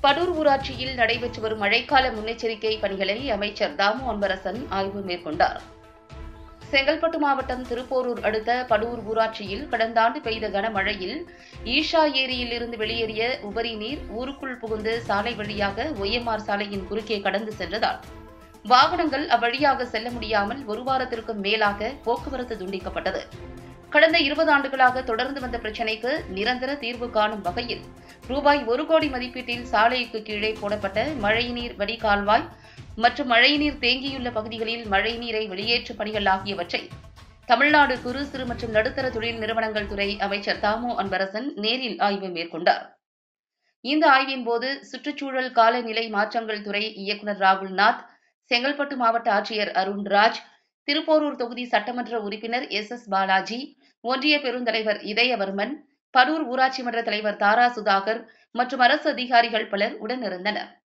படூர் ஊராட்சியில் நடைபெற்று வரும் மழைக்கால முன்னெச்சரிக்கை பணிகளை அமைச்சர் தாமு அன்பரசன் ஆய்வு மேற்கொண்டார் செங்கல்பட்டு மாவட்டம் திருப்போரூர் அடுத்த படூர் ஊராட்சியில் கடந்த ஆண்டு பெய்த கனமழையில் ஈஷா ஏரியில் இருந்து வெளியேறிய உபரி நீர் ஊருக்குள் புகுந்து சாலை வழியாக ஒய்எம்ஆர் சாலையின் குறுக்கே கடந்து சென்றதால் வாகனங்கள் அவ்வழியாக செல்ல முடியாமல் ஒரு வாரத்திற்கும் மேலாக போக்குவரத்து துண்டிக்கப்பட்டது கடந்த இருபது ஆண்டுகளாக தொடர்ந்து வந்த பிரச்சினைக்கு நிரந்தர தீர்வு காணும் வகையில் ரூபாய் ஒரு கோடி மதிப்பீட்டில் சாலைக்கு கீழே போடப்பட்ட மழைநீர் வடிகால்வாய் மற்றும் மழைநீர் தேங்கியுள்ள பகுதிகளில் மழைநீரை வெளியேற்றும் பணிகள் ஆகியவற்றை தமிழ்நாடு குறு சிறு மற்றும் நடுத்தர தொழில் நிறுவனங்கள் துறை அமைச்சர் தாமோ அன்பரசன் நேரில் ஆய்வு மேற்கொண்டார் இந்த ஆய்வின் போது சுற்றுச்சூழல் காலநிலை மாற்றங்கள் துறை இயக்குநர் ராகுல் நாத் செங்கல்பட்டு மாவட்ட ஆட்சியர் அருண்ராஜ் திருப்போரூர் தொகுதி சட்டமன்ற உறுப்பினர் எஸ் எஸ் பாலாஜி ஒன்றிய பெருந்தலைவர் இதயவர்மன் படூர் ஊராட்சி மன்ற தலைவர் தாரா சுதாகர் மற்றும் அரசு அதிகாரிகள் பலர் உடனிருந்தனர்